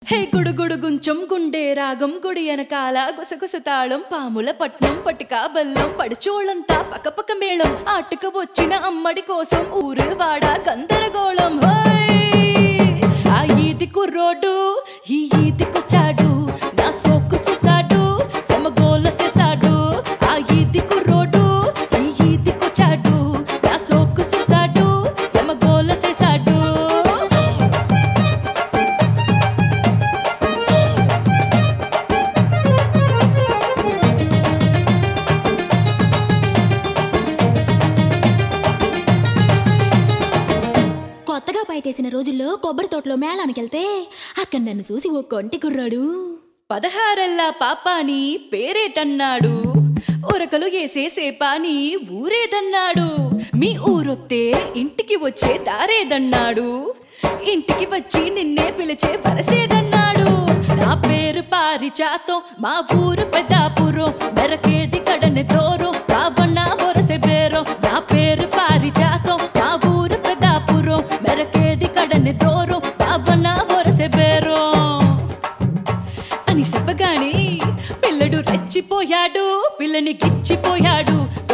హే గుడుగుడు గుంచం గుండె రాగం గుడి వెనకాల గుసగుస తాళం పాముల పట్నం పటిక బల్లం పడిచోళంతా పక్కపక్క మేళం ఆటకు వచ్చిన అమ్మడి కోసం ఊరు వాడ గందరగోళం హోయ్! ఆ ఈది కుర్రోడు ఈ ఈదికొచ్చాడు నా సోకు చూసాడు ఎమగోల చేశాడు ఆ ఈది కుర్రోడు ఈ ఈదికొచ్చాడు నా సోకు చూసాడు ఎమగోల చేశాడు కొత్తగా బయటేసిన రోజుల్లో కొబ్బరి తోటలో మేళానికి వెళ్తే అక్కడ నన్ను చూసి ఓ కొంటి కుర్రాడు పదహారల్లా పాపాని పేరేటన్నాడు ఉరకలు వేసే సేపాని ఊరేదన్నాడు మీ ఊరొత్తే ఇంటికి వచ్చే దారేదన్నాడు ఇంటికి వచ్చి నిన్నే పిలిచే వరసేదన్నాడు నా పేరు పారిజాతం మా ఊరు పెద్దాపురం మెరకేది కడని తోరు కాబన్నా వరసే బేరం నా పేరు పారిజాతం మా ఊరు పెద్దాపురం మెరకేది కడని తోరు కాబన్నా వరసే బేరం అని చెప్పగానే పిల్లడు రెచ్చిపోయాడు పిల్లని గిచ్చిపోయాడు